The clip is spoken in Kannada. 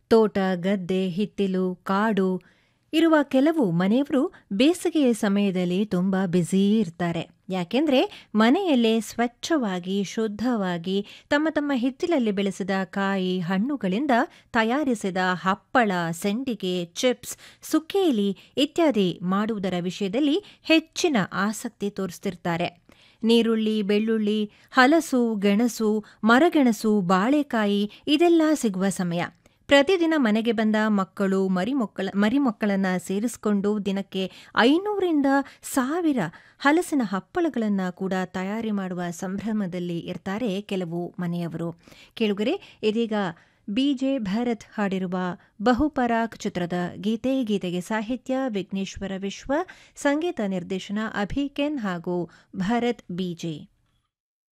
ತೋಟ ಗದ್ದೆ ಹಿತ್ತಿಲು ಕಾಡು ಇರುವ ಕೆಲವು ಮನೆಯವರು ಬೇಸಿಗೆಯ ಸಮಯದಲ್ಲಿ ತುಂಬ ಬ್ಯುಸಿ ಇರ್ತಾರೆ ಯಾಕೆಂದ್ರೆ ಮನೆಯಲ್ಲೇ ಸ್ವಚ್ಛವಾಗಿ ಶುದ್ಧವಾಗಿ ತಮ್ಮ ತಮ್ಮ ಹಿತ್ತಿಲಲ್ಲಿ ಬೆಳೆಸಿದ ಕಾಯಿ ಹಣ್ಣುಗಳಿಂದ ತಯಾರಿಸಿದ ಹಪ್ಪಳ ಸೆಂಡಿಗೆ ಚಿಪ್ಸ್ ಸುಕ್ಕೇಲಿ ಇತ್ಯಾದಿ ಮಾಡುವುದರ ವಿಷಯದಲ್ಲಿ ಹೆಚ್ಚಿನ ಆಸಕ್ತಿ ತೋರಿಸ್ತಿರ್ತಾರೆ ನೀರುಳ್ಳಿ ಬೆಳ್ಳುಳ್ಳಿ ಹಲಸು ಗೆಣಸು ಮರಗೆಣಸು ಬಾಳೆಕಾಯಿ ಇದೆಲ್ಲ ಸಿಗುವ ಸಮಯ ಪ್ರತಿದಿನ ಮನೆಗೆ ಬಂದ ಮಕ್ಕಳು ಮರಿಮಕ್ಕಳ ಮರಿಮಕ್ಕಳನ್ನ ಸೇರಿಸಿಕೊಂಡು ದಿನಕ್ಕೆ ಐನೂರಿಂದ ಸಾವಿರ ಹಲಸಿನ ಹಪ್ಪಳಗಳನ್ನು ಕೂಡ ತಯಾರಿ ಮಾಡುವ ಸಂಭ್ರಮದಲ್ಲಿ ಇರ್ತಾರೆ ಕೆಲವು ಮನೆಯವರು ಕೇಳುಗರೆ ಇದೀಗ ಬಿಜೆ ಭರತ್ ಹಾಡಿರುವ ಬಹುಪರಾಕ್ ಚಿತ್ರದ ಗೀತೆ ಗೀತೆಗೆ ಸಾಹಿತ್ಯ ವಿಘ್ನೇಶ್ವರ ವಿಶ್ವ ಸಂಗೀತ ನಿರ್ದೇಶನ ಅಭಿಕೆನ್ ಹಾಗೂ ಭರತ್ ಬಿಜೆ